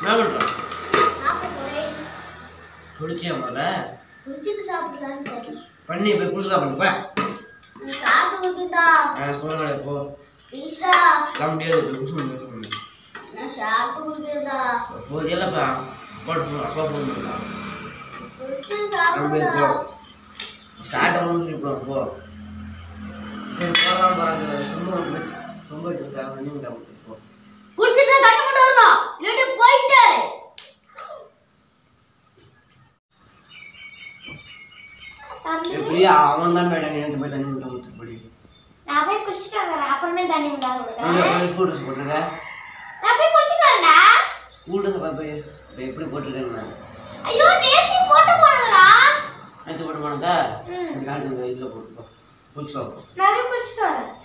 என்ன பண்ணுறான் சாப்பிட போறேன் குளிச்சியா முதல்ல குடிச்சிட்டு சாப்பிடலான்னு தெரியல பண்ணி போய் குளிச்சுதான் பண்ணி போல நான் சாப்பிட்டு கொடுத்துட்டா நான் சொல்ல போ ப்ளீஸ்டா எல்லாம் முடியாது போய் குளிச்சு வந்து நான் சாப்பிட்டு குடிக்கிறேன்டா போ இல்லைப்பா போட்டு போ அப்பா ஃபோன் பண்ணலாம் குடிச்சிட்டு நம்ம போ சாப்பிடுடா ஸ்டார்ட் ஆகணும்னு சொல்லிவிடுவோம் போ சரி போகலாம் போகிறாங்க சொம்ப சொம்ப எடுத்துக்காக தண்ணி விட்டா கொடுத்துட்டு போ குடிச்சிட்டு தண்ணி மட்டும் வரணும் இல்லாட்டி போயிட்டாரு தம்பி எப்படியா அவன் தான் மேடம் நேற்று போய் தண்ணி விட்டா கொடுத்துட்டு போடி நான் போய் குடிச்சிட்டு வரேன் அப்புறமே தண்ணி விடாது கொடுக்குறேன் ஸ்கூல் ட்ரெஸ் போட்டிருக்க நான் போய் குடிச்சிட்டு வரேன்டா ஸ்கூல் ட்ரெஸ் போய் இப்போ எப்படி போட்டிருக்கேன்னு நான் ஐயோ நேத்தி போட்டு போனதுடா நேற்று போட்டு போனதா ம். சரி காட்டு இதில் போட்டுக்கோ குளிச்சு போ நான் போய் குடிச்சிட்டு வரேன்